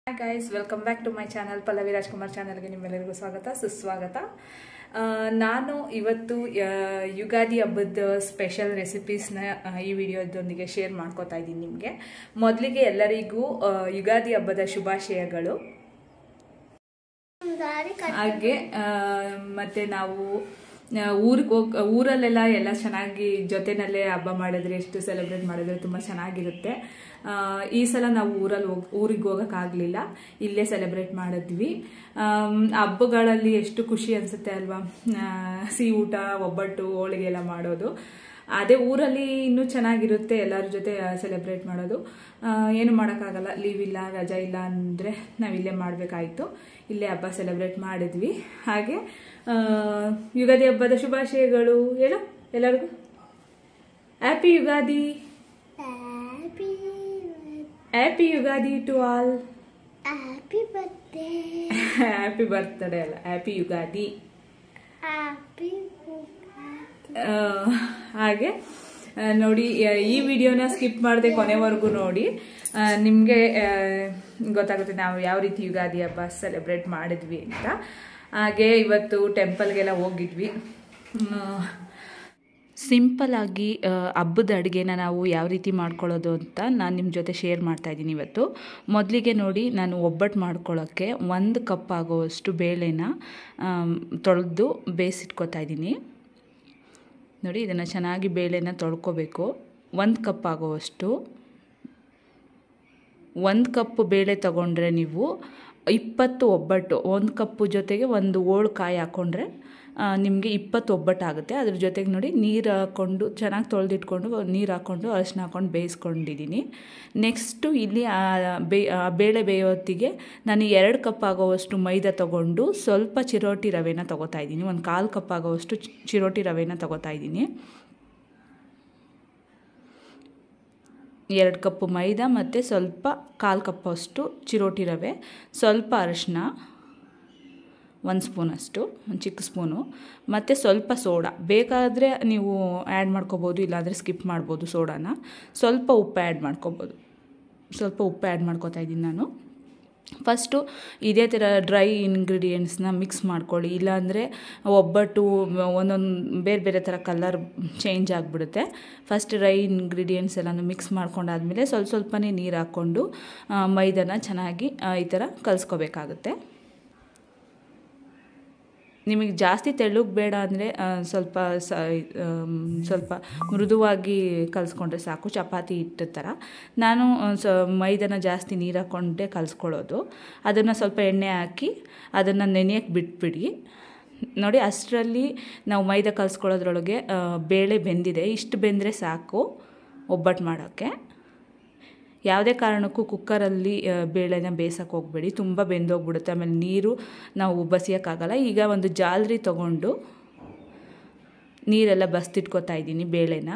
Hi guys welcome back to my channel Pallavi Rajkumar ಚಾನಲ್ಗೆ ನಿಮ್ಮೆಲ್ಲರಿಗೂ ಸ್ವಾಗತ ಸುಸ್ವಾಗತ ಆ, ನಾನು ಇವತ್ತು ಆ, ಯುಗಾದಿ ಹಬ್ಬದ ಸ್ಪೆಷಲ್ ರೆಸಿಪೀಸ್ನ ಈ ವಿಡಿಯೋದೊಂದಿಗೆ ಶೇರ್ ಮಾಡ್ಕೋತಾ ಇದ್ದೀನಿ ನಿಮಗೆ ಮೊದಲಿಗೆ ಎಲ್ಲರಿಗೂ ಆ, ಯುಗಾದಿ ಹಬ್ಬದ ಶುಭಾಶಯಗಳು ಹಾಗೆ ಆ, ಮತ್ತೆ ನಾವು ಊರಿಗೆ ಹೋಗ್ ಊರಲ್ಲೆಲ್ಲ ಎಲ್ಲ ಚೆನ್ನಾಗಿ ಜೊತೆನಲ್ಲೇ ಹಬ್ಬ ಮಾಡಿದ್ರೆ ಎಷ್ಟು ಸೆಲೆಬ್ರೇಟ್ ಮಾಡಿದ್ರೆ ತುಂಬ ಚೆನ್ನಾಗಿರುತ್ತೆ ಆ, ಈ ಸಲ ನಾವು ಊರಲ್ಲಿ ಹೋಗ್ ಊರಿಗೆ ಹೋಗೋಕ್ಕಾಗಲಿಲ್ಲ ಇಲ್ಲೇ ಸೆಲೆಬ್ರೇಟ್ ಮಾಡಿದ್ವಿ ಆಮ್, ಹಬ್ಬಗಳಲ್ಲಿ ಎಷ್ಟು ಖುಷಿ ಅನಿಸುತ್ತೆ ಅಲ್ವಾ ಆ, ಸಿಹಿ ಊಟ ಒಬ್ಬಟ್ಟು ಹೋಳಿಗೆ ಎಲ್ಲ ಮಾಡೋದು ಅದೇ ಊರಲ್ಲಿ ಇನ್ನೂ ಚೆನ್ನಾಗಿರುತ್ತೆ ಎಲ್ಲರ ಜೊತೆ ಸೆಲೆಬ್ರೇಟ್ ಮಾಡೋದು ಆ, ಏನು ಮಾಡೋಕ್ಕಾಗಲ್ಲ ಲೀವ್ ಇಲ್ಲ ರಜಾ ಇಲ್ಲ ಅಂದರೆ ನಾವು ಇಲ್ಲೇ ಮಾಡಬೇಕಾಯಿತು ಇಲ್ಲೇ ಹಬ್ಬ ಸೆಲೆಬ್ರೇಟ್ ಮಾಡಿದ್ವಿ ಹಾಗೆ ಆ, ಯುಗಾದಿ ಹಬ್ಬದ ಶುಭಾಶಯಗಳು ಹೇಳು ಎಲ್ಲರಿಗೂ happy Ugadi Happy, happy Ugadi to all happy birthday. Happy birthday ಅಲ್ಲ ಹ್ಯಾಪಿ ಯುಗಾದಿ Happy birthday. ಆ, ಹಾಗೆ ಆ, ನೋಡಿ ಆ, ಈ ವಿಡಿಯೋನ ಸ್ಕಿಪ್ ಮಾಡದೆ ಕೊನೆವರೆಗೂ ನೋಡಿ ನಿಮಗೆ ಗೊತ್ತಾಗುತ್ತೆ ನಾವು ಯಾವ ರೀತಿ ಯುಗಾದಿ ಹಬ್ಬ ಸೆಲೆಬ್ರೇಟ್ ಮಾಡಿದ್ವಿ ಅಂತ ಹಾಗೆ ಇವತ್ತು ಟೆಂಪಲ್ಗೆಲ್ಲ ಹೋಗಿದ್ವಿ ಸಿಂಪಲ್ ಆಗಿ ಆ, ಹಬ್ಬದ ಅಡುಗೆನ ನಾವು ಯಾವ ರೀತಿ ಮಾಡ್ಕೊಳ್ಳೋದು ಅಂತ ನಾನು ನಿಮ್ಮ ಜೊತೆ ಶೇರ್ ಮಾಡ್ತಾ ಇದ್ದೀನಿ ಇವತ್ತು ಮೊದಲಿಗೆ ನೋಡಿ ನಾನು ಒಬ್ಬಟ್ಟು ಮಾಡ್ಕೊಳ್ಳೋಕ್ಕೆ ಒಂದು ಕಪ್ ಆಗುವಷ್ಟು ಬೇಳೆನ ತೊಳೆದು ಬೇಯಿಸಿಟ್ಕೊತಾ ಇದ್ದೀನಿ ನೋಡಿ ಇದನ್ನು ಚೆನ್ನಾಗಿ ಬೇಳೆನ ತೊಳ್ಕೊಬೇಕು ಒಂದು ಕಪ್ ಆಗುವಷ್ಟು ಒಂದು ಕಪ್ ಬೇಳೆ ತಗೊಂಡ್ರೆ ನೀವು ಇಪ್ಪತ್ತು ಒಬ್ಬಟ್ಟು ಒಂದು ಕಪ್ಪು ಜೊತೆಗೆ ಒಂದು ಓಳು ಕಾಯಿ ಹಾಕ್ಕೊಂಡ್ರೆ ನಿಮಗೆ ಇಪ್ಪತ್ತು ಒಬ್ಬಟ್ಟು ಆಗುತ್ತೆ ಅದ್ರ ಜೊತೆಗೆ ನೋಡಿ ನೀರು ಹಾಕ್ಕೊಂಡು ಚೆನ್ನಾಗಿ ತೊಳೆದಿಟ್ಕೊಂಡು ನೀರು ಹಾಕ್ಕೊಂಡು ಅರಿಶಿನ ಹಾಕ್ಕೊಂಡು ಬೇಯಿಸ್ಕೊಂಡಿದ್ದೀನಿ ನೆಕ್ಸ್ಟು ಇಲ್ಲಿ ಆ ಬೇ ಆ ಬೇಳೆ ಬೇಯೋತ್ತಿಗೆ ನಾನು ಎರಡು ಕಪ್ ಆಗೋವಷ್ಟು ಮೈದಾ ತೊಗೊಂಡು ಸ್ವಲ್ಪ ಚಿರೋಟಿ ರವೆನ ತೊಗೋತಾ ಇದ್ದೀನಿ ಒಂದು ಕಾಲು ಕಪ್ ಆಗೋವಷ್ಟು ಚಿ- ಚಿರೋಟಿ ರವೆನ ತೊಗೋತಾ ಇದ್ದೀನಿ ಎರಡು ಕಪ್ಪು ಮೈದಾ ಮತ್ತು ಸ್ವಲ್ಪ ಕಾಲು ಕಪ್ಪಷ್ಟು ಚಿರೋಟಿ ರವೆ ಸ್ವಲ್ಪ ಅರಿಶಿನ ಒಂದು ಸ್ಪೂನಷ್ಟು ಒಂದು ಚಿಕ್ಕ ಸ್ಪೂನು ಮತ್ತು ಸ್ವಲ್ಪ ಸೋಡಾ ಬೇಕಾದರೆ ನೀವು ಆ್ಯಡ್ ಮಾಡ್ಕೋಬೋದು ಇಲ್ಲಾಂದರೆ ಸ್ಕಿಪ್ ಮಾಡ್ಬೋದು ಸೋಡಾನ ಸ್ವಲ್ಪ ಉಪ್ಪು ಆ್ಯಡ್ ಮಾಡ್ಕೋಬೋದು ಸ್ವಲ್ಪ ಉಪ್ಪು ಆ್ಯಡ್ ಮಾಡ್ಕೋತಾ ಇದ್ದೀನಿ ನಾನು ಫಸ್ಟು ಇದೇ ಥರ ಡ್ರೈ ಇಂಗ್ರೀಡಿಯೆಂಟ್ಸ್ನ ಮಿಕ್ಸ್ ಮಾಡ್ಕೊಳ್ಳಿ ಇಲ್ಲಾಂದರೆ ಒಬ್ಬಟ್ಟು ಒಂದೊಂದು ಬೇರೆ ಬೇರೆ ಥರ ಕಲರ್ ಚೇಂಜ್ ಆಗಿಬಿಡುತ್ತೆ ಫಸ್ಟ್ ಡ್ರೈ ಇಂಗ್ರೀಡಿಯೆಂಟ್ಸ್ ಎಲ್ಲನೂ ಮಿಕ್ಸ್ ಮಾಡ್ಕೊಂಡಾದ್ಮೇಲೆ ಸ್ವಲ್ಪ ಸ್ವಲ್ಪನೇ ನೀರು ಹಾಕ್ಕೊಂಡು ಆ, ಮೈದಾನ ಚೆನ್ನಾಗಿ ಆ, ಈ ಥರ ಕಲಿಸ್ಕೋಬೇಕಾಗುತ್ತೆ ನಿಮಗೆ ಜಾಸ್ತಿ ತೆಳ್ಳಗೆ ಬೇಡ ಅಂದರೆ ಸ್ವಲ್ಪ ಸ ಆಮ್, ಸ್ವಲ್ಪ ಮೃದುವಾಗಿ ಕಲಿಸ್ಕೊಂಡ್ರೆ ಸಾಕು ಚಪಾತಿ ಹಿಟ್ಟು ಥರ ನಾನು ಒಂದ್ ಸ ಮೈದಾನ ಜಾಸ್ತಿ ನೀರು ಹಾಕ್ಕೊಂಡೆ ಕಲಿಸ್ಕೊಳ್ಳೋದು ಅದನ್ನು ಸ್ವಲ್ಪ ಎಣ್ಣೆ ಹಾಕಿ ಅದನ್ನು ನೆನೆಯಕ್ಕೆ ಬಿಟ್ಬಿಡಿ ನೋಡಿ ಅಷ್ಟರಲ್ಲಿ ನಾವು ಮೈದಾ ಕಲಿಸ್ಕೊಳ್ಳೋದ್ರೊಳಗೆ ಆ, ಬೇಳೆ ಬೆಂದಿದೆ ಇಷ್ಟು ಬೆಂದರೆ ಸಾಕು ಒಬ್ಬಟ್ಟು ಮಾಡೋಕ್ಕೆ ಯಾವುದೇ ಕಾರಣಕ್ಕೂ ಕುಕ್ಕರಲ್ಲಿ ಆ, ಬೇಳೆನ ಬೇಯಿಸೋಕೆ ಹೋಗಬೇಡಿ ತುಂಬ ಬೆಂದೋಗ್ಬಿಡುತ್ತೆ ಆಮೇಲೆ ನೀರು ನಾವು ಬಸಿಯೋಕ್ಕಾಗಲ್ಲ ಈಗ ಒಂದು ಜಾಲರಿ ತೊಗೊಂಡು ನೀರೆಲ್ಲ ಬಸ್ತಿಟ್ಕೊತಾ ಇದ್ದೀನಿ ಬೇಳೆನ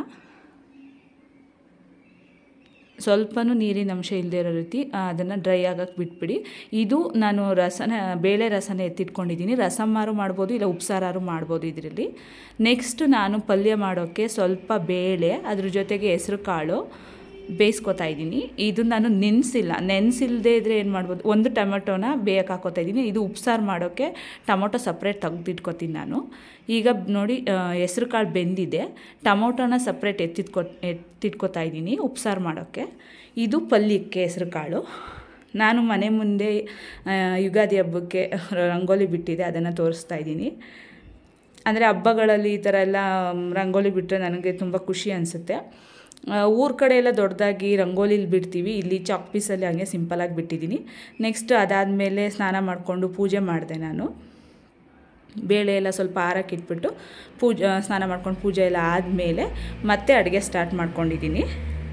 ಸ್ವಲ್ಪನೂ ನೀರಿನ ಅಂಶ ಇಲ್ಲದೆ ಇರೋ ರೀತಿ ಅದನ್ನು ಡ್ರೈ ಆಗಕ್ಕೆ ಬಿಟ್ಬಿಡಿ ಇದು ನಾನು ರಸನ ಬೇಳೆ ರಸನ ಎತ್ತಿಟ್ಕೊಂಡಿದ್ದೀನಿ ರಸಮ್ಮಾರು ಮಾಡ್ಬೋದು ಇಲ್ಲ ಉಪ್ಸಾರು ಮಾಡ್ಬೋದು ಇದರಲ್ಲಿ ನೆಕ್ಸ್ಟ್ ನಾನು ಪಲ್ಯ ಮಾಡೋಕ್ಕೆ ಸ್ವಲ್ಪ ಬೇಳೆ ಅದ್ರ ಜೊತೆಗೆ ಹೆಸ್ರು ಕಾಳು ಬೇಯಿಸ್ಕೊತಾ ಇದ್ದೀನಿ ಇದು ನಾನು ನೆನೆಸಿಲ್ಲ ನೆನೆಸಿಲ್ಲದೆ ಇದ್ದರೆ ಏನು ಮಾಡ್ಬೋದು ಒಂದು ಟೊಮೆಟೊನ ಬೇಯಕ್ಕೆ ಹಾಕೋತಾ ಇದ್ದೀನಿ ಇದು ಉಪ್ಸಾರು ಮಾಡೋಕ್ಕೆ ಟೊಮೊಟೊ ಸಪ್ರೇಟ್ ತೆಗ್ದಿಟ್ಕೊತೀನಿ ನಾನು ಈಗ ನೋಡಿ ಹೆಸ್ರು ಕಾಳು ಬೆಂದಿದೆ ಟೊಮೊಟೊನ ಸಪ್ರೇಟ್ ಎತ್ತಿಟ್ಕೊ ಎತ್ತಿಟ್ಕೊತಾ ಇದ್ದೀನಿ ಉಪ್ಸಾರು ಮಾಡೋಕ್ಕೆ ಇದು ಪಲ್ಯಕ್ಕೆ ಹೆಸ್ರು ಕಾಳು ನಾನು ಮನೆ ಮುಂದೆ ಆ, ಯುಗಾದಿ ಹಬ್ಬಕ್ಕೆ ರಂಗೋಲಿ ಬಿಟ್ಟಿದೆ ಅದನ್ನು ತೋರಿಸ್ತಾ ಇದ್ದೀನಿ ಅಂದರೆ ಹಬ್ಬಗಳಲ್ಲಿ ಈ ಥರ ಎಲ್ಲ ಮ್, ರಂಗೋಲಿ ಬಿಟ್ಟರೆ ನನಗೆ ತುಂಬ ಖುಷಿ ಅನಿಸುತ್ತೆ ಊರ ಕಡೆ ಎಲ್ಲ ದೊಡ್ಡದಾಗಿ ರಂಗೋಲಿಲಿ ಬಿಡ್ತೀವಿ ಇಲ್ಲಿ ಚಾಕ್ ಪೀಸಲ್ಲಿ ಹಂಗೆ ಸಿಂಪಲಾಗಿ ಬಿಟ್ಟಿದ್ದೀನಿ ನೆಕ್ಸ್ಟ್ ಅದಾದಮೇಲೆ ಸ್ನಾನ ಮಾಡಿಕೊಂಡು ಪೂಜೆ ಮಾಡಿದೆ ನಾನು ಬೇಳೆ ಎಲ್ಲ ಸ್ವಲ್ಪ ಆರಕ್ಕೆ ಇಟ್ಬಿಟ್ಟು ಪೂಜೆ ಸ್ನಾನ ಮಾಡ್ಕೊಂಡು ಪೂಜೆ ಎಲ್ಲ ಆದಮೇಲೆ ಮತ್ತೆ ಅಡುಗೆ ಸ್ಟಾರ್ಟ್ ಮಾಡ್ಕೊಂಡಿದ್ದೀನಿ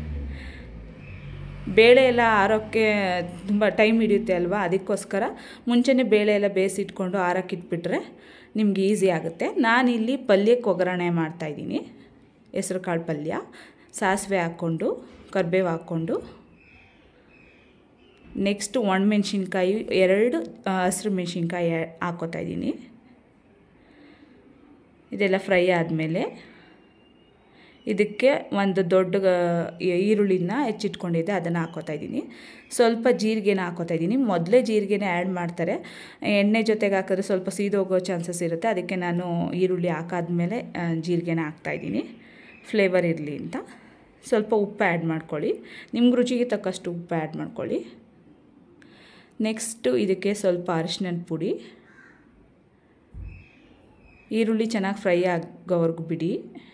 ಬೇಳೆ ಎಲ್ಲ ಆರೋಕ್ಕೆ ತುಂಬ ಟೈಮ್ ಹಿಡಿಯುತ್ತೆ ಅಲ್ವಾ ಅದಕ್ಕೋಸ್ಕರ ಮುಂಚೆನೇ ಬೇಳೆ ಎಲ್ಲ ಬೇಯಿಸಿಟ್ಕೊಂಡು ಆರಕ್ಕೆ ಇಟ್ಬಿಟ್ರೆ ನಿಮ್ಗೆ ಈಸಿ ಆಗುತ್ತೆ ನಾನಿಲ್ಲಿ ಪಲ್ಯಕ್ಕೆ ಒಗ್ಗರಣೆ ಮಾಡ್ತಾಯಿದ್ದೀನಿ ಹೆಸ್ರು ಕಾಳು ಪಲ್ಯ ಸಾಸಿವೆ ಹಾಕ್ಕೊಂಡು ಕರಿಬೇವು ಹಾಕ್ಕೊಂಡು ನೆಕ್ಸ್ಟ್ ಒಣಮೆಣ್ಸಿನ್ಕಾಯಿ ಎರಡು ಹಸಿರು ಮೆಣಸಿನ್ಕಾಯಿ ಹಾಕ್ಕೋತಾ ಇದ್ದೀನಿ ಇದೆಲ್ಲ ಫ್ರೈ ಆದಮೇಲೆ ಇದಕ್ಕೆ ಒಂದು ದೊಡ್ಡ ಗ- ಈರುಳ್ಳಿನ ಹೆಚ್ಚಿಟ್ಕೊಂಡಿದ್ದೆ ಅದನ್ನು ಹಾಕೋತಾ ಇದ್ದೀನಿ ಸ್ವಲ್ಪ ಜೀರಿಗೆನ ಹಾಕೋತಾ ಇದ್ದೀನಿ ಮೊದಲೇ ಜೀರಿಗೆನ ಆ್ಯಡ್ ಮಾಡ್ತಾರೆ ಎಣ್ಣೆ ಜೊತೆಗೆ ಹಾಕಿದ್ರೆ ಸ್ವಲ್ಪ ಸೀದೋಗೋ ಚಾನ್ಸಸ್ ಇರುತ್ತೆ ಅದಕ್ಕೆ ನಾನು ಈರುಳ್ಳಿ ಹಾಕಾದ್ಮೇಲೆ ಆ, ಜೀರಿಗೆನ ಹಾಕ್ತಾಯಿದ್ದೀನಿ ಫ್ಲೇವರ್ ಇರಲಿ ಅಂತ ಸ್ವಲ್ಪ ಉಪ್ಪು ಆ್ಯಡ್ ಮಾಡ್ಕೊಳ್ಳಿ ನಿಮ್ಗೆ ರುಚಿಗೆ ತಕ್ಕಷ್ಟು ಉಪ್ಪು ಆ್ಯಡ್ ಮಾಡ್ಕೊಳ್ಳಿ ನೆಕ್ಸ್ಟು ಇದಕ್ಕೆ ಸ್ವಲ್ಪ ಅರಿಶಿನದ ಪುಡಿ ಈರುಳ್ಳಿ ಚೆನ್ನಾಗಿ ಫ್ರೈ ಆಗೋವರೆಗೂ ಬಿಡಿ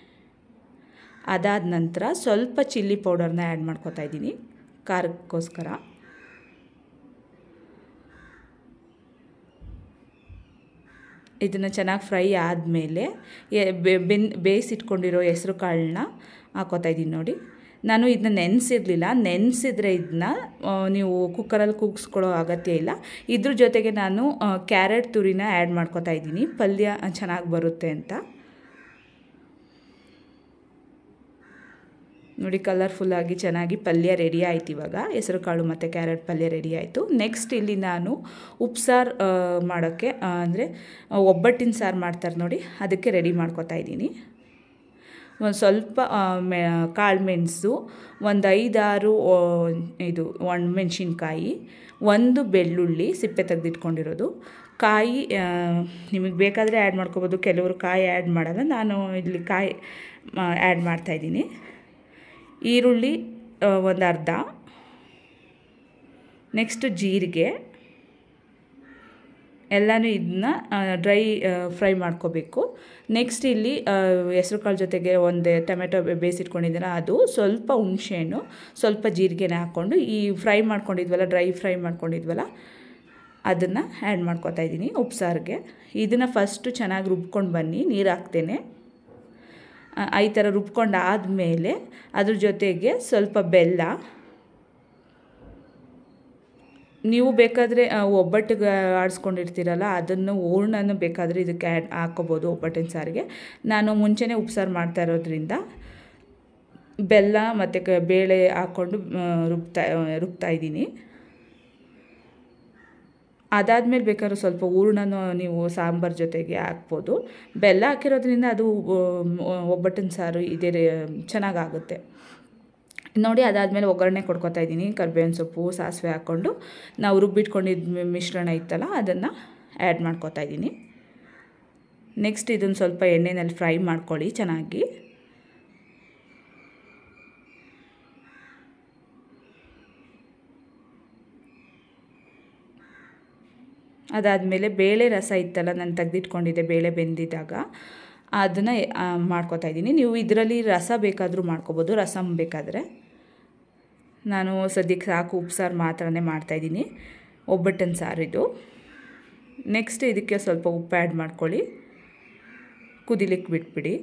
ಅದಾದ ನಂತರ ಸ್ವಲ್ಪ ಚಿಲ್ಲಿ ಪೌಡರ್ನ ಆ್ಯಡ್ ಮಾಡ್ಕೊತಾ ಇದ್ದೀನಿ ಖಾರಕ್ಕೋಸ್ಕರ ಇದನ್ನು ಚೆನ್ನಾಗಿ ಫ್ರೈ ಆದಮೇಲೆ ಬೆನ್ ಬೇಯಿಸಿಟ್ಕೊಂಡಿರೋ ಹೆಸ್ರು ಕಾಳನ್ನ ಹಾಕೋತಾ ಇದ್ದೀನಿ ನೋಡಿ ನಾನು ಇದನ್ನ ನೆನೆಸಿರಲಿಲ್ಲ ನೆನೆಸಿದ್ರೆ ಇದನ್ನ ನೀವು ಕುಕ್ಕರಲ್ಲಿ ಕೂಗಿಸ್ಕೊಳ್ಳೋ ಅಗತ್ಯ ಇಲ್ಲ ಇದ್ರ ಜೊತೆಗೆ ನಾನು ಕ್ಯಾರೆಟ್ ತುರಿನ ಆ್ಯಡ್ ಮಾಡ್ಕೊತಾ ಇದ್ದೀನಿ ಪಲ್ಯ ಚೆನ್ನಾಗಿ ಬರುತ್ತೆ ಅಂತ ನೋಡಿ ಕಲರ್ಫುಲ್ಲಾಗಿ ಚೆನ್ನಾಗಿ ಪಲ್ಯ ರೆಡಿ ಆಯ್ತು ಇವಾಗ ಹೆಸರು ಕಾಳು ಮತ್ತು ಕ್ಯಾರೆಟ್ ಪಲ್ಯ ರೆಡಿ ಆಯಿತು ನೆಕ್ಸ್ಟ್ ಇಲ್ಲಿ ನಾನು ಉಪ್ಸಾರು ಮಾಡೋಕ್ಕೆ ಅಂದರೆ ಒಬ್ಬಟ್ಟಿನ ಸಾರು ಮಾಡ್ತಾರೆ ನೋಡಿ ಅದಕ್ಕೆ ರೆಡಿ ಮಾಡ್ಕೊತಾ ಇದ್ದೀನಿ ಒಂದು ಸ್ವಲ್ಪ ಮೆ ಕಾಳು ಮೆಣಸು ಒಂದು ಐದಾರು ಆ, ಇದು ಒಣಮೆಣ್ಸಿನ್ಕಾಯಿ ಒಂದು ಬೆಳ್ಳುಳ್ಳಿ ಸಿಪ್ಪೆ ತೆಗೆದಿಟ್ಕೊಂಡಿರೋದು ಕಾಯಿ ನಿಮಗೆ ಬೇಕಾದರೆ ಆ್ಯಡ್ ಮಾಡ್ಕೊಬೋದು ಕೆಲವರು ಕಾಯಿ ಆ್ಯಡ್ ಮಾಡಲ್ಲ ನಾನು ಇಲ್ಲಿ ಕಾಯಿ ಆ್ಯಡ್ ಮಾಡ್ತಾಯಿದ್ದೀನಿ ಈರುಳ್ಳಿ ಒಂದು ಅರ್ಧ ನೆಕ್ಸ್ಟು ಜೀರಿಗೆ ಎಲ್ಲನೂ ಇದನ್ನ ಡ್ರೈ ಫ್ರೈ ಮಾಡ್ಕೋಬೇಕು ನೆಕ್ಸ್ಟ್ ಇಲ್ಲಿ ಹೆಸ್ರು ಕಾಳು ಜೊತೆಗೆ ಒಂದು ಟೊಮೆಟೊ ಬೇಯಿಸಿಟ್ಕೊಂಡಿದ್ದೀರ ಅದು ಸ್ವಲ್ಪ ಹುಣಸೆಹಣ್ಣು ಸ್ವಲ್ಪ ಜೀರಿಗೆನ ಹಾಕ್ಕೊಂಡು ಈ ಫ್ರೈ ಮಾಡ್ಕೊಂಡಿದ್ವಲ್ಲ ಡ್ರೈ ಫ್ರೈ ಮಾಡ್ಕೊಂಡಿದ್ವಲ್ಲ ಅದನ್ನು ಆ್ಯಡ್ ಮಾಡ್ಕೊತಾ ಇದ್ದೀನಿ ಉಪ್ಸಾರಿಗೆ ಇದನ್ನು ಫಸ್ಟು ಚೆನ್ನಾಗಿ ರುಬ್ಕೊಂಡು ಬನ್ನಿ ನೀರು ಹಾಕ್ತೇನೆ ಆ, ಈ ಥರ ರುಬ್ಕೊಂಡು ಆದಮೇಲೆ ಅದ್ರ ಜೊತೆಗೆ ಸ್ವಲ್ಪ ಬೆಲ್ಲ ನೀವು ಬೇಕಾದರೆ ಆ, ಒಬ್ಬಟ್ಟಿಗೆ ಆಡಿಸ್ಕೊಂಡಿರ್ತೀರಲ್ಲ ಅದನ್ನು ಹೂರ್ಣನೂ ಬೇಕಾದರೆ ಇದಕ್ಕೆ ಆ್ಯಡ್ ಹಾಕ್ಕೋಬೋದು ಒಬ್ಬಟ್ಟಿನ ಸಾರಿಗೆ ನಾನು ಮುಂಚೆನೇ ಉಪ್ಸಾರು ಮಾಡ್ತಾ ಇರೋದ್ರಿಂದ ಬೆಲ್ಲ ಮತ್ತು ಕ ಬೇಳೆ ಹಾಕ್ಕೊಂಡು ಆ, ರುಬ್ತಾ ರುಬ್ತಾ ಇದ್ದೀನಿ ಅದಾದಮೇಲೆ ಬೇಕಾದ್ರೂ ಸ್ವಲ್ಪ ಹೂರ್ಣನೂ ನೀವು ಸಾಂಬಾರು ಜೊತೆಗೆ ಹಾಕ್ಬೋದು ಬೆಲ್ಲ ಹಾಕಿರೋದ್ರಿಂದ ಅದು ಒಬ್ಬಟ್ಟಿನ ಸಾರು ಇದೇ ರೇ- ಚೆನ್ನಾಗಾಗುತ್ತೆ ನೋಡಿ ಅದಾದಮೇಲೆ ಒಗ್ಗರಣೆ ಕೊಡ್ಕೊತಾ ಇದ್ದೀನಿ ಕರ್ಬೇವಿನ ಸೊಪ್ಪು ಸಾಸಿವೆ ಹಾಕ್ಕೊಂಡು ನಾವು ರುಬ್ಬಿಟ್ಕೊಂಡಿದ್ದ ಮಿಶ್ರಣ ಇತ್ತಲ್ಲ ಅದನ್ನು ಆ್ಯಡ್ ಮಾಡ್ಕೊತಾ ಇದ್ದೀನಿ ನೆಕ್ಸ್ಟ್ ಇದನ್ನು ಸ್ವಲ್ಪ ಎಣ್ಣೆನಲ್ಲಿ ಫ್ರೈ ಮಾಡ್ಕೊಳ್ಳಿ ಚೆನ್ನಾಗಿ ಅದಾದಮೇಲೆ ಬೇಳೆ ರಸ ಇತ್ತಲ್ಲ ನಾನು ತೆಗೆದಿಟ್ಕೊಂಡಿದ್ದೆ ಬೇಳೆ ಬೆಂದಿದ್ದಾಗ ಅದನ್ನು ಮಾಡ್ಕೊತಾ ಇದ್ದೀನಿ ನೀವು ಇದರಲ್ಲಿ ರಸ ಬೇಕಾದರೂ ಮಾಡ್ಕೋಬೋದು ರಸಮ್ ಬೇಕಾದರೆ ನಾನು ಸದ್ಯಕ್ಕೆ ಸಾಕು ಉಪ್ಸಾರು ಮಾತ್ರನೇ ಮಾಡ್ತಾಯಿದ್ದೀನಿ ಒಬ್ಬಟ್ಟಿನ ಸಾರು ಇದು ನೆಕ್ಸ್ಟ್ ಇದಕ್ಕೆ ಸ್ವಲ್ಪ ಉಪ್ಪು ಆ್ಯಡ್ ಮಾಡ್ಕೊಳ್ಳಿ ಕುದಿಲಿಕ್ಕೆ ಬಿಟ್ಬಿಡಿ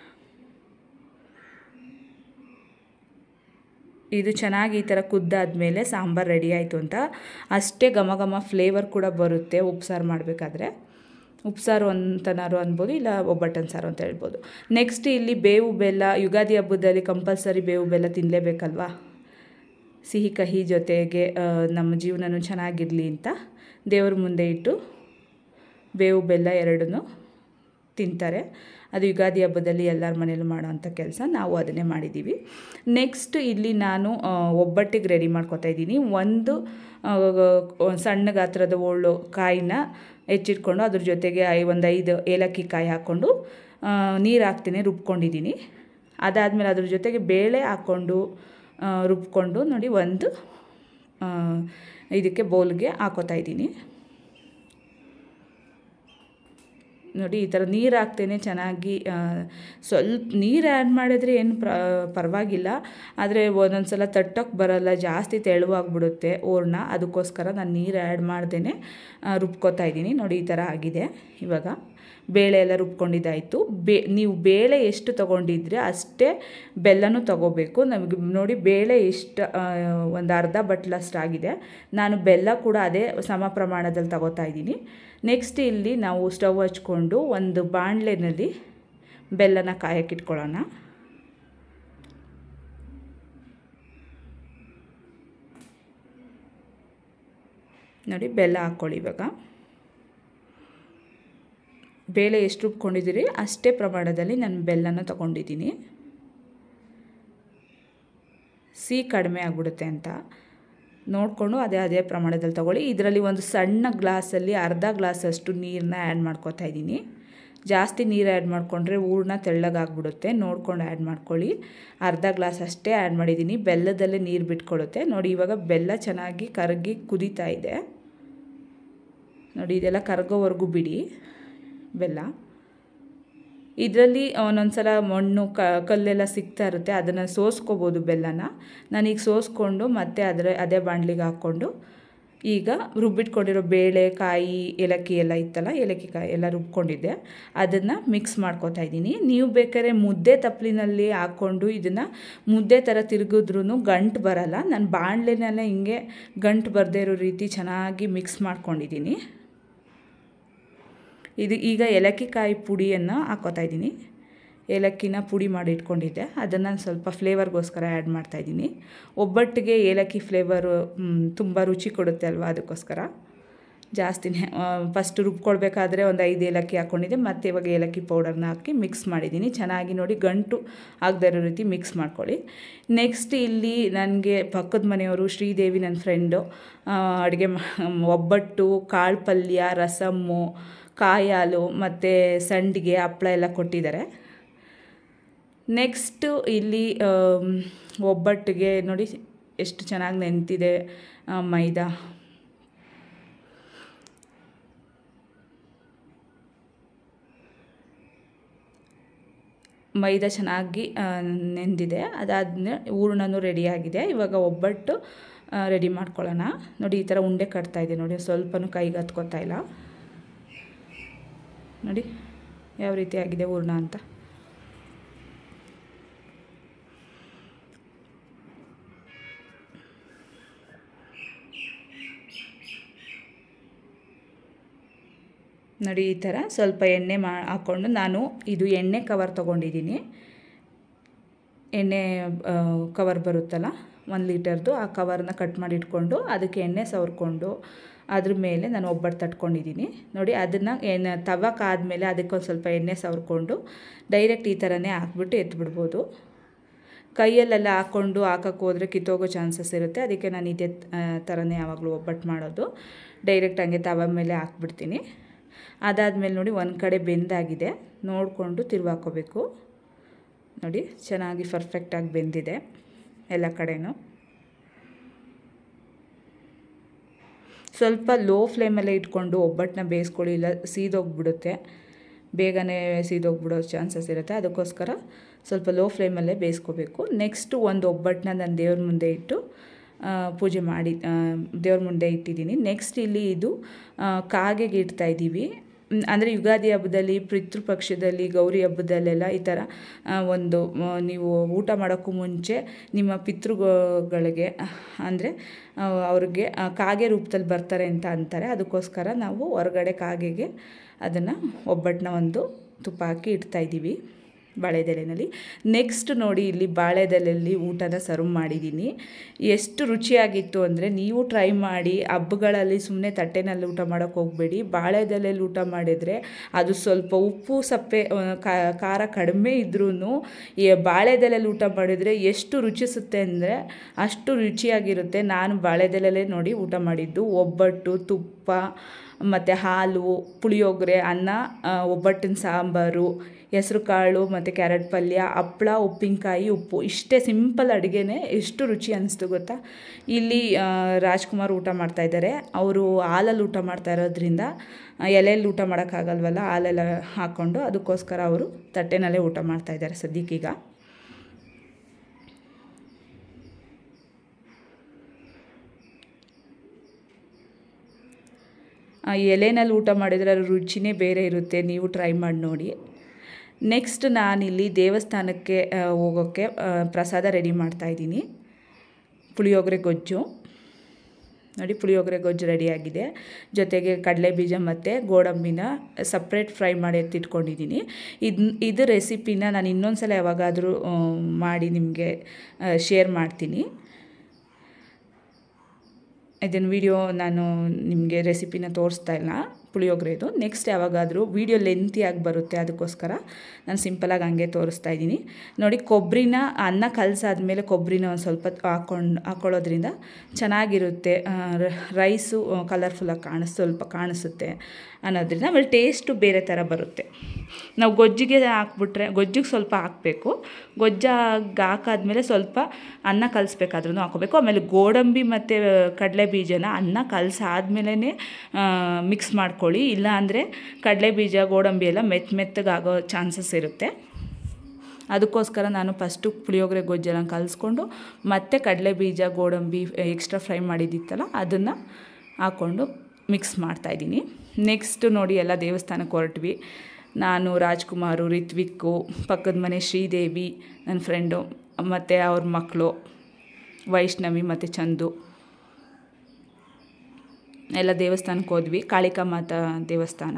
ಇದು ಚೆನ್ನಾಗಿ ಈ ಥರ ಕುದ್ದಾದ್ಮೇಲೆ ಸಾಂಬಾರು ರೆಡಿ ಆಯಿತು ಅಂತ ಅಷ್ಟೇ ಘಮ ಘಮ ಫ್ಲೇವರ್ ಕೂಡ ಬರುತ್ತೆ ಉಪ್ಸಾರು ಮಾಡಬೇಕಾದ್ರೆ ಉಪ್ಸಾರು ಅಂತನಾರು ಅನ್ಬೋದು ಇಲ್ಲ ಒಬ್ಬಟ್ಟನ ಸಾರು ಅಂತ ಹೇಳ್ಬೋದು ನೆಕ್ಸ್ಟ್ ಇಲ್ಲಿ ಬೇವು ಬೆಲ್ಲ ಯುಗಾದಿ ಹಬ್ಬದಲ್ಲಿ ಕಂಪಲ್ಸರಿ ಬೇವು ಬೆಲ್ಲ ತಿನ್ನಲೇಬೇಕಲ್ವಾ ಸಿಹಿ ಕಹಿ ಜೊತೆಗೆ ಆ, ನಮ್ಮ ಜೀವನನೂ ಚೆನ್ನಾಗಿರಲಿ ಅಂತ ದೇವ್ರ ಮುಂದೆ ಇಟ್ಟು ಬೇವು ಬೆಲ್ಲ ಎರಡನ್ನೂ ತಿಂತಾರೆ ಅದು ಯುಗಾದಿ ಹಬ್ಬದಲ್ಲಿ ಎಲ್ಲರ ಮನೇಲೂ ಮಾಡೋವಂಥ ಕೆಲಸ ನಾವು ಅದನ್ನೇ ಮಾಡಿದ್ದೀವಿ ನೆಕ್ಸ್ಟ್ ಇಲ್ಲಿ ನಾನು ಆ, ಒಬ್ಬಟ್ಟಿಗೆ ರೆಡಿ ಮಾಡ್ಕೊತಾ ಇದ್ದೀನಿ ಒಂದು ಆ, ಸಣ್ಣ ಗಾತ್ರದ ಒಳ್ಳು ಕಾಯಿನ ಹೆಚ್ಚಿಟ್ಕೊಂಡು ಅದ್ರ ಜೊತೆಗೆ ಐ ಒಂದು ಐದು ಏಲಕ್ಕಿ ಕಾಯಿ ಹಾಕ್ಕೊಂಡು ನೀರು ಹಾಕ್ತೀನಿ ರುಬ್ಕೊಂಡಿದ್ದೀನಿ ಅದಾದಮೇಲೆ ಅದ್ರ ಜೊತೆಗೆ ಬೇಳೆ ಹಾಕ್ಕೊಂಡು ಆ, ರುಬ್ಕೊಂಡು ನೋಡಿ ಒಂದು ಆ, ಇದಕ್ಕೆ ಬೌಲ್ಗೆ ಹಾಕೋತಾ ಇದ್ದೀನಿ ನೋಡಿ ಈ ಥರ ನೀರು ಹಾಕ್ತೇನೆ ಚೆನ್ನಾಗಿ ಆ, ಸ್ವಲ್ಪ ನೀರು ಆ್ಯಡ್ ಮಾಡಿದರೆ ಏನು ಪ್ರ ಪರವಾಗಿಲ್ಲ ಆದರೆ ಒಂದೊಂದು ಸಲ ತಟ್ಟಕ್ಕೆ ಬರಲ್ಲ ಜಾಸ್ತಿ ತೆಳುವಾಗ್ಬಿಡುತ್ತೆ ಹೂರ್ಣ ಅದಕ್ಕೋಸ್ಕರ ನಾನು ನೀರು ಆ್ಯಡ್ ಮಾಡ್ದೇ ರುಬ್ಕೋತಾ ಇದ್ದೀನಿ ನೋಡಿ ಈ ಥರ ಆಗಿದೆ ಇವಾಗ ಬೇಳೆ ಎಲ್ಲ ರುಬ್ಕೊಂಡಿದ್ದಾಯಿತು ಬೇ ನೀವು ಬೇಳೆ ಎಷ್ಟು ತೊಗೊಂಡಿದ್ರೆ ಅಷ್ಟೇ ಬೆಲ್ಲನೂ ತೊಗೋಬೇಕು ನಮಗೆ ನೋಡಿ ಬೇಳೆ ಎಷ್ಟು ಒಂದು ಅರ್ಧ ಬಟ್ಲಷ್ಟಾಗಿದೆ ನಾನು ಬೆಲ್ಲ ಕೂಡ ಅದೇ ಸಮ ಪ್ರಮಾಣದಲ್ಲಿ ತಗೋತಾ ಇದ್ದೀನಿ ನೆಕ್ಸ್ಟ್ ಇಲ್ಲಿ ನಾವು ಸ್ಟವ್ ಹಚ್ಕೊಂಡು ಒಂದು ಬಾಣಲೆನಲ್ಲಿ ಬೆಲ್ಲನ ಕಾಯಕ್ಕಿಟ್ಕೊಳ್ಳೋಣ ನೋಡಿ ಬೆಲ್ಲ ಹಾಕ್ಕೊಳ್ಳಿ ಇವಾಗ ಬೇಳೆ ಎಷ್ಟು ರುಬ್ಕೊಂಡಿದ್ದೀರಿ ಅಷ್ಟೇ ಪ್ರಮಾಣದಲ್ಲಿ ನಾನು ಬೆಲ್ಲನ ತೊಗೊಂಡಿದ್ದೀನಿ ಸಿಹಿ ಕಡಿಮೆ ಆಗಿಬಿಡುತ್ತೆ ಅಂತ ನೋಡಿಕೊಂಡು ಅದೇ ಅದೇ ಪ್ರಮಾಣದಲ್ಲಿ ತೊಗೊಳ್ಳಿ ಇದರಲ್ಲಿ ಒಂದು ಸಣ್ಣ ಗ್ಲಾಸಲ್ಲಿ ಅರ್ಧ ಗ್ಲಾಸಷ್ಟು ನೀರನ್ನ ಆ್ಯಡ್ ಮಾಡ್ಕೊತಾ ಇದ್ದೀನಿ ಜಾಸ್ತಿ ನೀರು ಆ್ಯಡ್ ಮಾಡಿಕೊಂಡ್ರೆ ಹೂರ್ಣ ತೆಳ್ಳಗಾಗ್ಬಿಡುತ್ತೆ ನೋಡ್ಕೊಂಡು ಆ್ಯಡ್ ಮಾಡ್ಕೊಳ್ಳಿ ಅರ್ಧ ಗ್ಲಾಸ್ ಅಷ್ಟೇ ಆ್ಯಡ್ ಮಾಡಿದ್ದೀನಿ ಬೆಲ್ಲದಲ್ಲೇ ನೀರು ಬಿಟ್ಕೊಳ್ಳುತ್ತೆ ನೋಡಿ ಇವಾಗ ಬೆಲ್ಲ ಚೆನ್ನಾಗಿ ಕರಗಿ ಕುದೀತಾ ಇದೆ ನೋಡಿ ಇದೆಲ್ಲ ಕರಗೋವರೆಗೂ ಬಿಡಿ ಬೆಲ್ಲ ಇದರಲ್ಲಿ ಒಂದೊಂದು ಸಲ ಮಣ್ಣು ಕ ಕಲ್ಲೆಲ್ಲ ಸಿಗ್ತಾ ಇರುತ್ತೆ ಅದನ್ನು ಸೋಸ್ಕೋಬೋದು ಬೆಲ್ಲನ ನಾನೀಗ ಸೋಸ್ಕೊಂಡು ಮತ್ತೆ ಅದರ ಅದೇ ಬಾಣಲಿಗೆ ಹಾಕ್ಕೊಂಡು ಈಗ ರುಬ್ಬಿಟ್ಕೊಂಡಿರೋ ಬೇಳೆ ಕಾಯಿ ಏಲಕ್ಕಿ ಎಲ್ಲ ಇತ್ತಲ್ಲ ಏಲಕ್ಕಿ ಕಾಯಿ ಎಲ್ಲ ರುಬ್ಕೊಂಡಿದ್ದೆ ಅದನ್ನು ಮಿಕ್ಸ್ ಮಾಡ್ಕೊತಾ ಇದ್ದೀನಿ ನೀವು ಬೇಕಾದ್ರೆ ಮುದ್ದೆ ತಪ್ಪಲಿನಲ್ಲಿ ಹಾಕ್ಕೊಂಡು ಇದನ್ನು ಮುದ್ದೆ ಥರ ತಿರುಗಿದ್ರೂ ಗಂಟು ಬರಲ್ಲ ನಾನು ಬಾಣಲೆನೆಲ್ಲ ಹಿಂಗೆ ಗಂಟು ಬರದೇ ಇರೋ ರೀತಿ ಚೆನ್ನಾಗಿ ಮಿಕ್ಸ್ ಮಾಡ್ಕೊಂಡಿದ್ದೀನಿ ಇದು ಈಗ ಏಲಕ್ಕಿ ಕಾಯಿ ಪುಡಿಯನ್ನು ಹಾಕ್ಕೋತಾ ಇದ್ದೀನಿ ಏಲಕ್ಕಿನ ಪುಡಿ ಮಾಡಿ ಇಟ್ಕೊಂಡಿದ್ದೆ ಅದನ್ನು ಸ್ವಲ್ಪ ಫ್ಲೇವರ್ಗೋಸ್ಕರ ಆ್ಯಡ್ ಮಾಡ್ತಾಯಿದ್ದೀನಿ ಒಬ್ಬಟ್ಟಿಗೆ ಏಲಕ್ಕಿ ಫ್ಲೇವರು ತುಂಬ ರುಚಿ ಕೊಡುತ್ತೆ ಅಲ್ವಾ ಅದಕ್ಕೋಸ್ಕರ ಜಾಸ್ತಿನೇ ಫಸ್ಟ್ ರುಬ್ಕೊಳ್ಬೇಕಾದ್ರೆ ಒಂದು ಐದು ಏಲಕ್ಕಿ ಹಾಕ್ಕೊಂಡಿದ್ದೆ ಮತ್ತು ಇವಾಗ ಏಲಕ್ಕಿ ಪೌಡರ್ನ ಹಾಕಿ ಮಿಕ್ಸ್ ಮಾಡಿದ್ದೀನಿ ಚೆನ್ನಾಗಿ ನೋಡಿ ಗಂಟು ಆಗದೇ ಇರೋ ರೀತಿ ಮಿಕ್ಸ್ ಮಾಡ್ಕೊಳ್ಳಿ ನೆಕ್ಸ್ಟ್ ಇಲ್ಲಿ ನನಗೆ ಪಕ್ಕದ ಮನೆಯವರು ಶ್ರೀದೇವಿ ನನ್ನ ಫ್ರೆಂಡು ಅಡುಗೆ ಒಬ್ಬಟ್ಟು ಕಾಳು ಪಲ್ಯ ರಸಮ್ಮು ಕಾಯಿ ಹಾಲು ಮತ್ತು ಸಂಡಿಗೆ ಹಪ್ಳ ಎಲ್ಲ ಕೊಟ್ಟಿದ್ದಾರೆ ನೆಕ್ಸ್ಟು ಇಲ್ಲಿ ಒಬ್ಬಟ್ಟಿಗೆ ನೋಡಿ ಎಷ್ಟು ಚೆನ್ನಾಗಿ ನೆಂತಿದೆ ಮೈದಾ ಮೈದಾ ಚೆನ್ನಾಗಿ ನೆಂದಿದೆ ಅದಾದ್ಮೇಲೆ ಹೂರ್ಣನೂ ರೆಡಿಯಾಗಿದೆ ಇವಾಗ ಒಬ್ಬಟ್ಟು ರೆಡಿ ಮಾಡ್ಕೊಳ್ಳೋಣ ನೋಡಿ ಈ ಥರ ಉಂಡೆ ಕಟ್ತಾಯಿದೆ ನೋಡಿ ಸ್ವಲ್ಪನೂ ಕೈಗೆ ಹತ್ಕೋತಾ ಇಲ್ಲ ನೋಡಿ ಯಾವ ರೀತಿ ಆಗಿದೆ ಹೂರ್ಣ ಅಂತ ನೋಡಿ ಈ ಥರ ಸ್ವಲ್ಪ ಎಣ್ಣೆ ಮಾ ಹಾಕ್ಕೊಂಡು ನಾನು ಇದು ಎಣ್ಣೆ ಕವರ್ ತೊಗೊಂಡಿದ್ದೀನಿ ಎಣ್ಣೆ ಕವರ್ ಬರುತ್ತಲ್ಲ ಒಂದು ಲೀಟರ್ದು ಆ ಕವರ್ನ ಕಟ್ ಮಾಡಿ ಇಟ್ಕೊಂಡು ಅದಕ್ಕೆ ಎಣ್ಣೆ ಸವರ್ಕೊಂಡು ಅದ್ರ ಮೇಲೆ ನಾನು ಒಬ್ಬಟ್ಟು ತಟ್ಕೊಂಡಿದ್ದೀನಿ ನೋಡಿ ಅದನ್ನು ಎಣ್ಣೆ ತವಕ್ಕಾದ್ಮೇಲೆ ಅದಕ್ಕೊಂದು ಸ್ವಲ್ಪ ಎಣ್ಣೆ ಸವರ್ಕೊಂಡು ಡೈರೆಕ್ಟ್ ಈ ಥರನೇ ಹಾಕ್ಬಿಟ್ಟು ಎತ್ಬಿಡ್ಬೋದು ಕೈಯಲ್ಲೆಲ್ಲ ಹಾಕ್ಕೊಂಡು ಹಾಕಕ್ಕೆ ಹೋದರೆ ಕಿತ್ತೋಗೋ ಚಾನ್ಸಸ್ ಇರುತ್ತೆ ಅದಕ್ಕೆ ನಾನು ಇದೇ ಥರನೇ ಯಾವಾಗಲೂ ಒಬ್ಬಟ್ಟು ಮಾಡೋದು ಡೈರೆಕ್ಟ್ ಹಂಗೆ ತವ ಮೇಲೆ ಹಾಕ್ಬಿಡ್ತೀನಿ ಅದಾದಮೇಲೆ ನೋಡಿ ಒಂದು ಕಡೆ ಬೆಂದಾಗಿದೆ ನೋಡಿಕೊಂಡು ತಿರುವಾಕೋಬೇಕು ನೋಡಿ ಚೆನ್ನಾಗಿ ಪರ್ಫೆಕ್ಟಾಗಿ ಬೆಂದಿದೆ ಎಲ್ಲ ಕಡೆನೂ ಸ್ವಲ್ಪ ಲೋ ಫ್ಲೇಮಲ್ಲೇ ಇಟ್ಕೊಂಡು ಒಬ್ಬಟ್ಟನ್ನ ಬೇಯಿಸ್ಕೊಳ್ಳಿ ಇಲ್ಲ ಸೀದೋಗ್ಬಿಡುತ್ತೆ ಬೇಗನೆ ಸೀದೋಗ್ಬಿಡೋ ಚಾನ್ಸಸ್ ಇರುತ್ತೆ ಅದಕ್ಕೋಸ್ಕರ ಸ್ವಲ್ಪ ಲೋ ಫ್ಲೇಮಲ್ಲೇ ಬೇಯಿಸ್ಕೋಬೇಕು ನೆಕ್ಸ್ಟು ಒಂದು ಒಬ್ಬಟ್ಟನ್ನ ನಾನು ದೇವ್ರ ಮುಂದೆ ಇಟ್ಟು ಪೂಜೆ ಮಾಡಿ ದೇವ್ರ ಮುಂದೆ ಇಟ್ಟಿದ್ದೀನಿ ನೆಕ್ಸ್ಟ್ ಇಲ್ಲಿ ಇದು ಕಾಗೆಗೆ ಇಡ್ತಾ ಇದ್ದೀವಿ ಅಂದರೆ ಯುಗಾದಿ ಹಬ್ಬದಲ್ಲಿ ಪಿತೃಪಕ್ಷದಲ್ಲಿ ಗೌರಿ ಹಬ್ಬದಲ್ಲೆಲ್ಲ ಈ ಥರ ಒಂದು ನೀವು ಊಟ ಮಾಡೋಕ್ಕೂ ಮುಂಚೆ ನಿಮ್ಮ ಪಿತೃಗಳಿಗೆ ಅಂದರೆ ಅವ್ರಿಗೆ ಕಾಗೆ ರೂಪದಲ್ಲಿ ಬರ್ತಾರೆ ಅಂತ ಅಂತಾರೆ ಅದಕ್ಕೋಸ್ಕರ ನಾವು ಹೊರಗಡೆ ಕಾಗೆಗೆ ಅದನ್ನು ಒಬ್ಬಟ್ಟನ್ನ ಒಂದು ತುಪ್ಪ ಹಾಕಿ ಇಡ್ತಾಯಿದ್ದೀವಿ ಬಾಳೆದೆಲೆನಲ್ಲಿ ನೆಕ್ಸ್ಟ್ ನೋಡಿ ಇಲ್ಲಿ ಬಾಳೆದೆಲೆಯಲ್ಲಿ ಊಟನ ಸರ್ವ್ ಮಾಡಿದ್ದೀನಿ ಎಷ್ಟು ರುಚಿಯಾಗಿತ್ತು ಅಂದರೆ ನೀವು ಟ್ರೈ ಮಾಡಿ ಹಬ್ಬಗಳಲ್ಲಿ ಸುಮ್ಮನೆ ತಟ್ಟೆನಲ್ಲಿ ಊಟ ಮಾಡೋಕ್ಕೆ ಹೋಗಬೇಡಿ ಬಾಳೆದೆಲೆಯಲ್ಲಿ ಊಟ ಮಾಡಿದರೆ ಅದು ಸ್ವಲ್ಪ ಉಪ್ಪು ಸಪ್ಪೆ ಖಾರ ಕಡಿಮೆ ಇದ್ರೂ ಈ ಬಾಳೆದೆಲೆಯಲ್ಲಿ ಊಟ ಮಾಡಿದರೆ ಎಷ್ಟು ರುಚಿಸುತ್ತೆ ಅಂದರೆ ಅಷ್ಟು ರುಚಿಯಾಗಿರುತ್ತೆ ನಾನು ಬಾಳೆದೆಲೆಲ್ಲೇ ನೋಡಿ ಊಟ ಮಾಡಿದ್ದು ಒಬ್ಬಟ್ಟು ತುಪ್ಪ ಮತ್ತು ಹಾಲು ಪುಳಿಯೋಗರೆ ಅನ್ನ ಒಬ್ಬಟ್ಟಿನ ಸಾಂಬಾರು ಹೆಸ್ರು ಕಾಳು ಮತ್ತು ಕ್ಯಾರೆಟ್ ಪಲ್ಯ ಹಪ್ಳ ಉಪ್ಪಿನಕಾಯಿ ಉಪ್ಪು ಇಷ್ಟೇ ಸಿಂಪಲ್ ಅಡುಗೆನೇ ಎಷ್ಟು ರುಚಿ ಅನ್ನಿಸ್ತು ಗೊತ್ತಾ ಇಲ್ಲಿ ರಾಜ್ಕುಮಾರ್ ಊಟ ಮಾಡ್ತಾಯಿದ್ದಾರೆ ಅವರು ಹಾಲಲ್ಲಿ ಊಟ ಮಾಡ್ತಾ ಇರೋದ್ರಿಂದ ಎಲೆಯಲ್ಲಿ ಊಟ ಮಾಡೋಕ್ಕಾಗಲ್ವಲ್ಲ ಹಾಲೆಲ್ಲ ಹಾಕ್ಕೊಂಡು ಅದಕ್ಕೋಸ್ಕರ ಅವರು ತಟ್ಟೆನಲ್ಲೇ ಊಟ ಮಾಡ್ತಾಯಿದ್ದಾರೆ ಸದ್ಯಕ್ಕೀಗ ಎಲೆನಲ್ಲಿ ಊಟ ಮಾಡಿದರೆ ಅದ್ರ ರುಚಿನೇ ಬೇರೆ ಇರುತ್ತೆ ನೀವು ಟ್ರೈ ಮಾಡಿ ನೋಡಿ ನೆಕ್ಸ್ಟ್ ನಾನಿಲ್ಲಿ ದೇವಸ್ಥಾನಕ್ಕೆ ಹೋಗೋಕ್ಕೆ ಪ್ರಸಾದ ರೆಡಿ ಮಾಡ್ತಾಯಿದ್ದೀನಿ ಪುಳಿಯೋಗರೆ ಗೊಜ್ಜು ನೋಡಿ ಪುಳಿಯೋಗರೆ ಗೊಜ್ಜು ರೆಡಿಯಾಗಿದೆ ಜೊತೆಗೆ ಕಡಲೆ ಬೀಜ ಮತ್ತು ಗೋಡಂಬಿನ ಸಪ್ರೇಟ್ ಫ್ರೈ ಮಾಡಿ ಎತ್ತಿಟ್ಕೊಂಡಿದ್ದೀನಿ ಇದು ಇದು ರೆಸಿಪಿನ ನಾನು ಇನ್ನೊಂದು ಸಲ ಯಾವಾಗಾದರೂ ಮಾಡಿ ನಿಮಗೆ ಶೇರ್ ಮಾಡ್ತೀನಿ ಇದನ್ನು ವಿಡಿಯೋ ನಾನು ನಿಮಗೆ ರೆಸಿಪಿನ ತೋರಿಸ್ತಾ ಇಲ್ಲ ಪುಳಿಯೋಗರೆದು ನೆಕ್ಸ್ಟ್ ಯಾವಾಗಾದರೂ ವಿಡಿಯೋ ಲೆಂತಿಯಾಗಿ ಬರುತ್ತೆ ಅದಕ್ಕೋಸ್ಕರ ನಾನು ಸಿಂಪಲಾಗಿ ಹಂಗೆ ತೋರಿಸ್ತಾ ಇದ್ದೀನಿ ನೋಡಿ ಕೊಬ್ಬರಿನ ಅನ್ನ ಕಲಸಾದ್ಮೇಲೆ ಕೊಬ್ಬರಿನ ಒಂದು ಸ್ವಲ್ಪ ಹಾಕೊಂಡು ಹಾಕೊಳ್ಳೋದ್ರಿಂದ ಚೆನ್ನಾಗಿರುತ್ತೆ ರೈಸು ಕಲರ್ಫುಲ್ಲಾಗಿ ಕಾಣಿಸ್ ಸ್ವಲ್ಪ ಕಾಣಿಸುತ್ತೆ ಅನ್ನೋದ್ರಿಂದ ಆಮೇಲೆ ಟೇಸ್ಟು ಬೇರೆ ಥರ ಬರುತ್ತೆ ನಾವು ಗೊಜ್ಜಿಗೆ ಹಾಕ್ಬಿಟ್ರೆ ಗೊಜ್ಜಿಗೆ ಸ್ವಲ್ಪ ಹಾಕಬೇಕು ಗೊಜ್ಜಾಗಿ ಹಾಕಾದ್ಮೇಲೆ ಸ್ವಲ್ಪ ಅನ್ನ ಕಲಿಸ್ಬೇಕಾದ್ರೂ ಹಾಕೋಬೇಕು ಆಮೇಲೆ ಗೋಡಂಬಿ ಮತ್ತು ಕಡಲೆ ಬೀಜನ ಅನ್ನ ಕಲಸಾದ್ಮೇಲೆ ಮಿಕ್ಸ್ ಮಾಡ್ಕೊಳ್ಳಿ ಇಲ್ಲ ಅಂದರೆ ಕಡಲೆ ಬೀಜ ಗೋಡಂಬಿ ಎಲ್ಲ ಮೆತ್ತ ಮೆತ್ತಗಾಗೋ ಚಾನ್ಸಸ್ ಇರುತ್ತೆ ಅದಕ್ಕೋಸ್ಕರ ನಾನು ಫಸ್ಟು ಪುಳಿಯೋಗರೆ ಗೊಜ್ಜೆಲ್ಲ ಕಲಿಸ್ಕೊಂಡು ಮತ್ತೆ ಕಡಲೆ ಬೀಜ ಗೋಡಂಬಿ ಎಕ್ಸ್ಟ್ರಾ ಫ್ರೈ ಮಾಡಿದ್ದಿತ್ತಲ್ಲ ಅದನ್ನು ಹಾಕ್ಕೊಂಡು ಮಿಕ್ಸ್ ಮಾಡ್ತಾಯಿದ್ದೀನಿ ನೆಕ್ಸ್ಟ್ ನೋಡಿ ಎಲ್ಲ ದೇವಸ್ಥಾನಕ್ಕೆ ಹೊರಟ್ವಿ ನಾನು ರಾಜ್ಕುಮಾರು ರಿತ್ವಿಕ್ಕು ಪಕ್ಕದ ಮನೆ ಶ್ರೀದೇವಿ ನನ್ನ ಫ್ರೆಂಡು ಮತ್ತು ಅವ್ರ ಮಕ್ಕಳು ವೈಷ್ಣವಿ ಮತ್ತು ಚಂದು ಎಲ್ಲ ದೇವಸ್ಥಾನಕ್ಕೆ ಹೋದ್ವಿ ಕಾಳಿಕಾ ಮಾತಾ ದೇವಸ್ಥಾನ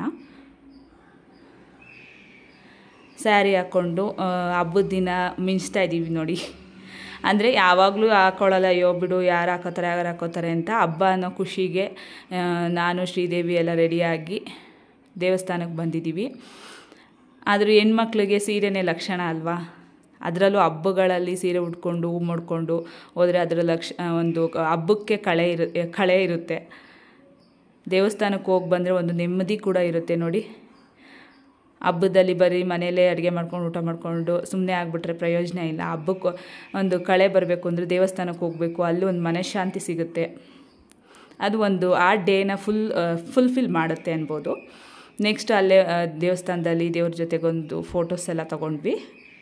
ಸ್ಯಾರಿ ಹಾಕ್ಕೊಂಡು ಹಬ್ಬದ ದಿನ ಮಿಂಚ್ತಾ ಇದ್ದೀವಿ ನೋಡಿ ಅಂದರೆ ಯಾವಾಗಲೂ ಹಾಕೊಳ್ಳಲ್ಲ ಅಯ್ಯೋ ಬಿಡು ಯಾರು ಹಾಕೋತಾರೆ ಯಾರು ಹಾಕೋತಾರೆ ಅಂತ ಹಬ್ಬ ಅನ್ನೋ ಖುಷಿಗೆ ನಾನು ಶ್ರೀದೇವಿ ಎಲ್ಲ ರೆಡಿಯಾಗಿ ದೇವಸ್ಥಾನಕ್ಕೆ ಬಂದಿದ್ದೀವಿ ಆದರೂ ಹೆಣ್ಮಕ್ಳಿಗೆ ಸೀರೆನೇ ಲಕ್ಷಣ ಅಲ್ವಾ ಅದರಲ್ಲೂ ಹಬ್ಬಗಳಲ್ಲಿ ಸೀರೆ ಉಟ್ಕೊಂಡು ಹೂ ಮಾಡ್ಕೊಂಡು ಹೋದರೆ ಅದರ ಲಕ್ಷ ಒಂದು ಹಬ್ಬಕ್ಕೆ ಕಳೆ ಇರು ಕಳೆ ಇರುತ್ತೆ ದೇವಸ್ಥಾನಕ್ಕೆ ಹೋಗಿ ಬಂದರೆ ಒಂದು ನೆಮ್ಮದಿ ಕೂಡ ಇರುತ್ತೆ ನೋಡಿ ಹಬ್ಬದಲ್ಲಿ ಬರೀ ಮನೆಯಲ್ಲೇ ಅಡುಗೆ ಮಾಡ್ಕೊಂಡು ಊಟ ಮಾಡಿಕೊಂಡು ಸುಮ್ಮನೆ ಆಗಿಬಿಟ್ರೆ ಪ್ರಯೋಜನ ಇಲ್ಲ ಹಬ್ಬಕ್ಕೆ ಒಂದು ಕಳೆ ಬರಬೇಕು ಅಂದರೆ ದೇವಸ್ಥಾನಕ್ಕೆ ಹೋಗಬೇಕು ಅಲ್ಲಿ ಒಂದು ಮನಃಶಾಂತಿ ಸಿಗುತ್ತೆ ಅದು ಒಂದು ಆ ಡೇನ ಫುಲ್ ಫುಲ್ಫಿಲ್ ಮಾಡುತ್ತೆ ಅನ್ಬೋದು ನೆಕ್ಸ್ಟ್ ಅಲ್ಲೇ ದೇವಸ್ಥಾನದಲ್ಲಿ ದೇವ್ರ ಜೊತೆಗೊಂದು ಫೋಟೋಸ್ ಎಲ್ಲ ತೊಗೊಂಡ್ವಿ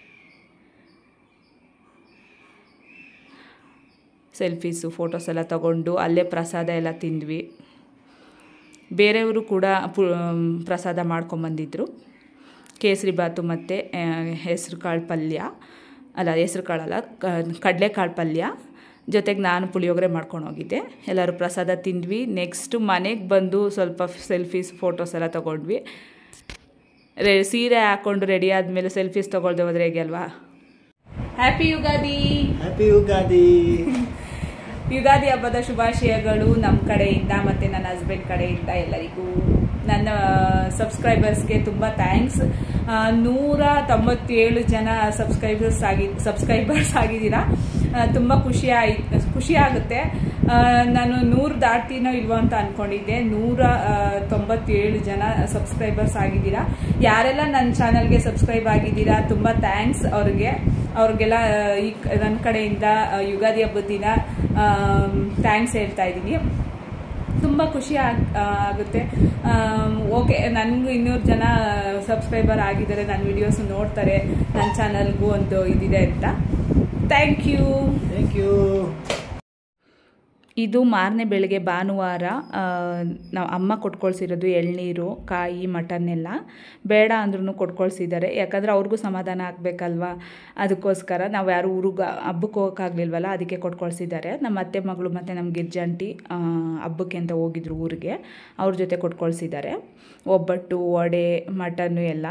ಸೆಲ್ಫೀಸು ಫೋಟೋಸ್ ಎಲ್ಲ ತೊಗೊಂಡು ಅಲ್ಲೇ ಪ್ರಸಾದ ಎಲ್ಲ ತಿಂದ್ವಿ ಬೇರೆಯವರು ಕೂಡ ಪು ಪ್ರಸಾದ ಮಾಡ್ಕೊಂಬಂದಿದ್ರು ಕೇಸರಿ ಬಾತು ಮತ್ತು ಹೆಸ್ರು ಕಾಳು ಪಲ್ಯ ಅಲ್ಲ ಹೆಸ್ರು ಕಾಳಲ್ಲ ಕಡಲೆಕಾಳು ಪಲ್ಯ ಜೊತೆಗೆ ನಾನು ಪುಳಿಯೋಗರೆ ಮಾಡ್ಕೊಂಡು ಹೋಗಿದ್ದೆ ಎಲ್ಲರೂ ಪ್ರಸಾದ ತಿಂದ್ವಿ ನೆಕ್ಸ್ಟು ಮನೆಗೆ ಬಂದು ಸ್ವಲ್ಪ ಸೆಲ್ಫೀಸ್ ಫೋಟೋಸ್ ಎಲ್ಲ ತೊಗೊಂಡ್ವಿ ರೇ ಸೀರೆ ಹಾಕ್ಕೊಂಡು ರೆಡಿ ಆದಮೇಲೆ ಸೆಲ್ಫೀಸ್ ತೊಗೊಳ್ದೆ ಹೋದ್ರೆ ಹೇಗೆ ಅಲ್ವಾ ಹ್ಯಾಪಿ ಯುಗಾದಿ ಹ್ಯಾಪಿ ಯುಗಾದಿ ಯುಗಾದಿ ಹಬ್ಬದ ಶುಭಾಶಯಗಳು ನಮ್ಮ ಕಡೆಯಿಂದ ಮತ್ತು ನನ್ನ ಹಸ್ಬೆಂಡ್ ಕಡೆಯಿಂದ ಎಲ್ಲರಿಗೂ ನನ್ನ ಸಬ್ಸ್ಕ್ರೈಬರ್ಸ್ಗೆ ತುಂಬ ಥ್ಯಾಂಕ್ಸ್ ನೂರ ತೊಂಬತ್ತೇಳು ಜನ ಸಬ್ಸ್ಕ್ರೈಬರ್ಸ್ ಆಗಿ ಸಬ್ಸ್ಕ್ರೈಬರ್ಸ್ ಆಗಿದ್ದೀರಾ ತುಂಬ ಖುಷಿ ಆಯ್ತು ಖುಷಿ ಆಗುತ್ತೆ ನಾನು ನೂರು ದಾಟಿನೋ ಇಲ್ವೋ ಅಂತ ಅಂದ್ಕೊಂಡಿದ್ದೆ ನೂರ ತೊಂಬತ್ತೇಳು ಜನ ಸಬ್ಸ್ಕ್ರೈಬರ್ಸ್ ಆಗಿದ್ದೀರಾ ಯಾರೆಲ್ಲ ನನ್ನ ಚಾನಲ್ಗೆ ಸಬ್ಸ್ಕ್ರೈಬ್ ಆಗಿದ್ದೀರಾ ತುಂಬ ಥ್ಯಾಂಕ್ಸ್ ಅವ್ರಿಗೆ ಅವ್ರಿಗೆಲ್ಲ ಈ ನನ್ನ ಕಡೆಯಿಂದ ಯುಗಾದಿ ಹಬ್ಬದ ದಿನ ಥ್ಯಾಂಕ್ಸ್ ಹೇಳ್ತಾ ಇದ್ದೀನಿ ತುಂಬ ಖುಷಿ ಆಗ್ ಆಗುತ್ತೆ ಓಕೆ ನನಗೂ ಇನ್ನೂರು ಜನ ಸಬ್ಸ್ಕ್ರೈಬರ್ ಆಗಿದ್ದಾರೆ ನನ್ನ ವಿಡಿಯೋಸ್ ನೋಡ್ತಾರೆ ನನ್ನ ಚಾನಲ್ಗೂ ಒಂದು ಇದಿದೆ ಅಂತ ಥ್ಯಾಂಕ್ ಯು ಥ್ಯಾಂಕ್ ಯು ಇದು ಮಾರನೇ ಬೆಳಗ್ಗೆ ಭಾನುವಾರ ನಾವು ಅಮ್ಮ ಕೊಟ್ಕೊಳ್ಸಿರೋದು ಎಳ್ನೀರು ಕಾಯಿ ಮಟನ್ ಎಲ್ಲ ಬೇಡ ಅಂದ್ರೂ ಕೊಟ್ಕೊಳ್ಸಿದ್ದಾರೆ ಯಾಕಂದರೆ ಅವ್ರಿಗೂ ಸಮಾಧಾನ ಆಗಬೇಕಲ್ವಾ ಅದಕ್ಕೋಸ್ಕರ ನಾವು ಯಾರು ಊರಿಗೆ ಹಬ್ಬಕ್ಕೆ ಹೋಗೋಕ್ಕಾಗಲಿಲ್ವಲ್ಲ ಅದಕ್ಕೆ ಕೊಟ್ಕೊಳ್ಸಿದ್ದಾರೆ ನಮ್ಮ ಅತ್ತೆ ಮಗಳು ಮತ್ತು ನಮ್ಮ ಗಿರ್ಜಾಂಟಿ ಹಬ್ಬಕ್ಕೆ ಅಂತ ಹೋಗಿದ್ರು ಊರಿಗೆ ಅವ್ರ ಜೊತೆ ಕೊಟ್ಕೊಳ್ಸಿದ್ದಾರೆ ಒಬ್ಬಟ್ಟು ವಡೆ ಮಟನ್ನು ಎಲ್ಲ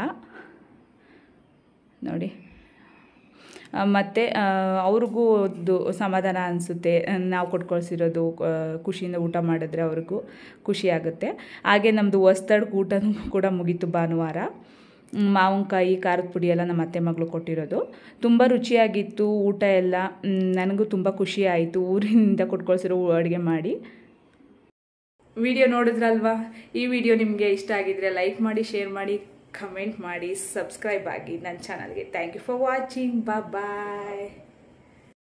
ನೋಡಿ ಮತ್ತು ಅವ್ರಿಗೂ ಒಂದು ಸಮಾಧಾನ ಅನಿಸುತ್ತೆ ನಾವು ಕೊಟ್ಕೊಳ್ಸಿರೋದು ಖುಷಿಯಿಂದ ಊಟ ಮಾಡಿದ್ರೆ ಅವ್ರಿಗೂ ಖುಷಿ ಆಗುತ್ತೆ ಹಾಗೆ ನಮ್ಮದು ಹೊಸ್ದಡ್ಗೆ ಊಟನೂ ಕೂಡ ಮುಗೀತು ಭಾನುವಾರ ಮಾವಿನಕಾಯಿ ಖಾರದ ಪುಡಿ ಎಲ್ಲ ನಮ್ಮ ಅತ್ತೆ ಮಗಳು ಕೊಟ್ಟಿರೋದು ತುಂಬ ರುಚಿಯಾಗಿತ್ತು ಊಟ ಎಲ್ಲ ನನಗೂ ತುಂಬ ಖುಷಿ ಆಯಿತು ಊರಿನಿಂದ ಕೊಟ್ಕೊಳ್ಸಿರೋ ಅಡುಗೆ ಮಾಡಿ ವಿಡಿಯೋ ನೋಡಿದ್ರಲ್ವಾ ಈ ವಿಡಿಯೋ ನಿಮಗೆ ಇಷ್ಟ ಆಗಿದ್ರೆ ಲೈಕ್ ಮಾಡಿ ಶೇರ್ ಮಾಡಿ ಕಮೆಂಟ್ ಮಾಡಿ ಸಬ್ಸ್ಕ್ರೈಬ್ ಆಗಿ ನನ್ನ ಚಾನಲ್ಗೆ thank you for watching bye